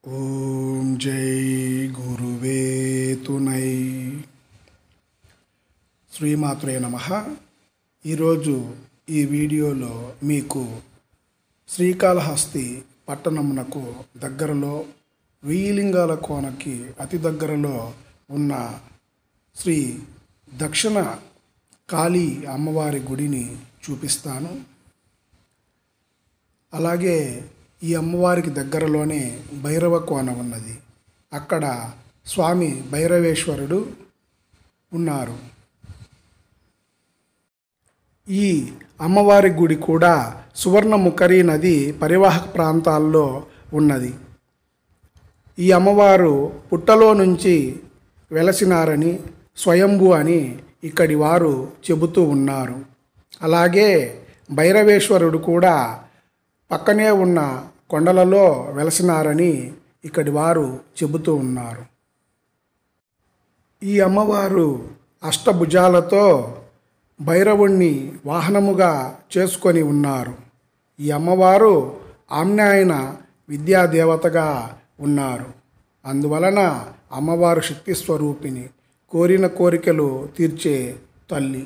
ఓం జై గురువే తునై శ్రీమాత్రే నమ ఈరోజు ఈ వీడియోలో మీకు శ్రీకాళహస్తి పట్టణమునకు దగ్గరలో వెయ్యిలింగాల కోనకి అతి దగ్గరలో ఉన్న శ్రీ దక్షిణ కాళీ అమ్మవారి గుడిని చూపిస్తాను అలాగే ఈ అమ్మవారికి దగ్గరలోనే భైరవ కోన ఉన్నది అక్కడ స్వామి భైరవేశ్వరుడు ఉన్నారు ఈ అమ్మవారి గుడి కూడా సువర్ణముఖరి నది పరివాహక ప్రాంతాల్లో ఉన్నది ఈ అమ్మవారు పుట్టలో నుంచి వెలసినారని స్వయంభు అని ఇక్కడి వారు చెబుతూ ఉన్నారు అలాగే భైరవేశ్వరుడు కూడా పక్కనే ఉన్న కొండలలో వెలసినారని ఇక్కడి వారు చెబుతూ ఉన్నారు ఈ అమ్మవారు అష్టభుజాలతో భైరవుణ్ణి వాహనముగా చేసుకొని ఉన్నారు ఈ అమ్మవారు ఆమ్నాయన విద్యాదేవతగా ఉన్నారు అందువలన అమ్మవారు శక్తి స్వరూపిణి కోరిన కోరికలు తీర్చే తల్లి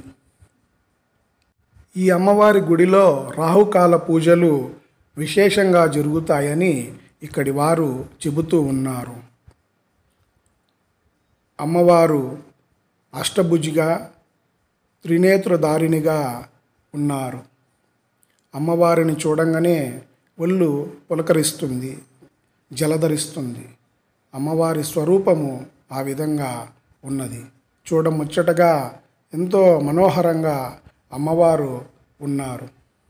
ఈ అమ్మవారి గుడిలో రాహుకాల పూజలు విశేషంగా జరుగుతాయని ఇక్కడి వారు చెబుతూ ఉన్నారు అమ్మవారు అష్టభుజిగా త్రినేత్రధారిణిగా ఉన్నారు అమ్మవారిని చూడంగానే ఒళ్ళు పులకరిస్తుంది జలధరిస్తుంది అమ్మవారి స్వరూపము ఆ విధంగా ఉన్నది చూడముచ్చటగా ఎంతో మనోహరంగా అమ్మవారు ఉన్నారు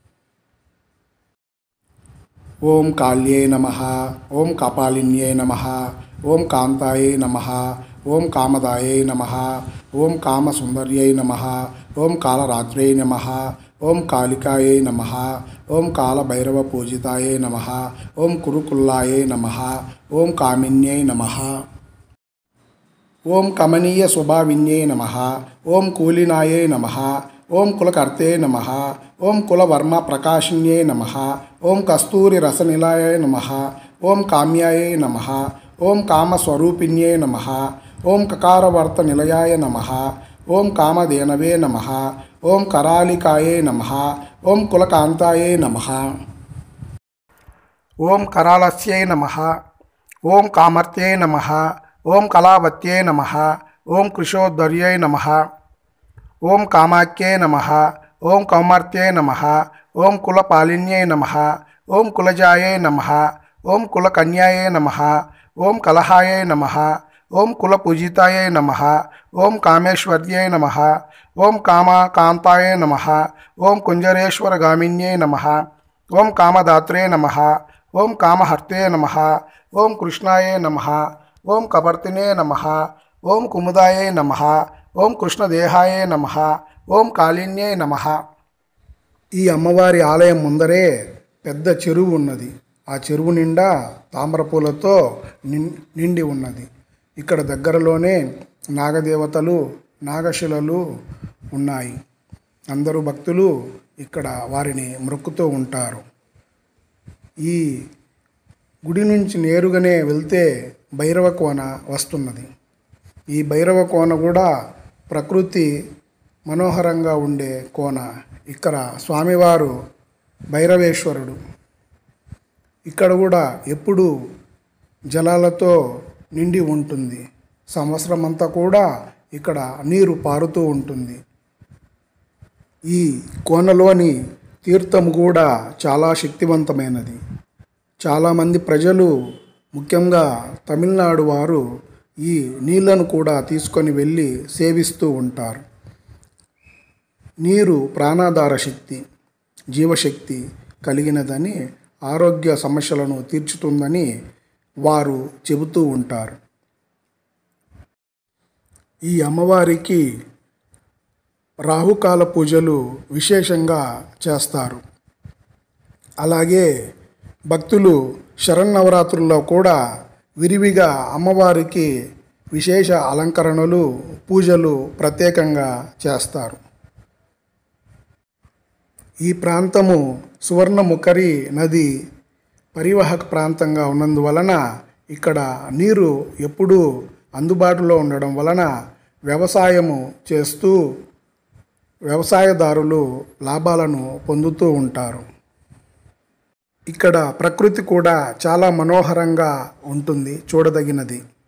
ఓం కాళ్యే నమ ఓం కపాలిన్యే నమ ఓం కాంతాయే నమ ఓం కామదాయే నమ ఓం కామసుందర్యై నమ ఓం కాళరాత్రే నమ ఓం కాళికాయే నమ ఓం కాళభైరవ పూజితాయే నమ ఓం కురుకుల్లాయే నమ ఓం కామిన్యై నమ ఓం కమనీయ శుభావిన్యే నమ ఓం కూలినాయే నమ ఓం కులకర్తే నమ ఓం కులవర్మ ప్రకాశిన్యే నమ ఓం కస్తూరి రసనిలాయ నమ ఓం కామ్యాయ నమ ఓం కామస్వరూపిణ్యే నమ ఓం కకారవర్త నిలయాయ నమ ఓం కామధేనవే నమ ఓం కరాలికాయే నమ ఓం కులకాంతాయే నమ ఓం కరాళస్యై నమ ఓం కామర్త్యై నమ ఓం కళావత్యై నమ ఓం కృషోద్ధర్యై నమ ఓం కామాఖ్యై నమ ఓం కౌమర్త్యై నమ ఓం కులపాలిన్యై నమ ఓం కులజాయై నమ ఓం కులకన్యాయై నమ ఓం కలహాయై నమ ఓం కులపూజితాయై నమ ఓం కామేశ్వర్యై నమ ఓం కామకాంతాయై నమ ఓం కుంజరేశ్వరగామిన్యై నమ ఓం కామదాత్రే నమ ఓం కామహర్తే నమ ఓం కృష్ణాయే నమ ఓం కపర్తినే నమ ఓం కుముదాయే నమ ఓం కృష్ణదేహాయే నమ ఓం కాళిన్యే నమ ఈ అమ్మవారి ఆలయం ముందరే పెద్ద చెరువు ఉన్నది ఆ చెరువు నిండా తామరపూలతో నిం- నిండి ఉన్నది ఇక్కడ దగ్గరలోనే నాగదేవతలు నాగశిలలు ఉన్నాయి అందరూ భక్తులు ఇక్కడ వారిని మొక్కుతూ ఉంటారు ఈ గుడి నుంచి నేరుగానే వెళ్తే భైరవ కోన వస్తున్నది ఈ భైరవ కోన కూడా ప్రకృతి మనోహరంగా ఉండే కోన ఇక్కడ స్వామివారు భైరవేశ్వరుడు ఇక్కడ కూడా ఎప్పుడు జలాలతో నిండి ఉంటుంది సంవత్సరం అంతా కూడా ఇక్కడ నీరు పారుతూ ఉంటుంది ఈ కోనలోని తీర్థం కూడా చాలా శక్తివంతమైనది చాలామంది ప్రజలు ముఖ్యంగా తమిళనాడు వారు ఈ నీళ్లను కూడా తీసుకొని వెళ్ళి సేవిస్తూ ఉంటారు నీరు ప్రాణాధార శక్తి జీవశక్తి కలిగినదని ఆరోగ్య సమస్యలను తీర్చుతుందని వారు చెబుతూ ఉంటారు ఈ అమ్మవారికి రాహుకాల పూజలు విశేషంగా చేస్తారు అలాగే భక్తులు శరన్నవరాత్రుల్లో కూడా విరివిగా అమ్మవారికి విశేష అలంకరణలు పూజలు ప్రత్యేకంగా చేస్తారు ఈ ప్రాంతము సువర్ణముఖరి నది పరివాహక ప్రాంతంగా ఉన్నందువలన ఇక్కడ నీరు ఎప్పుడూ అందుబాటులో ఉండడం వలన వ్యవసాయము చేస్తూ వ్యవసాయదారులు లాభాలను పొందుతూ ఉంటారు ఇక్కడ ప్రకృతి కూడా చాలా మనోహరంగా ఉంటుంది చూడదగినది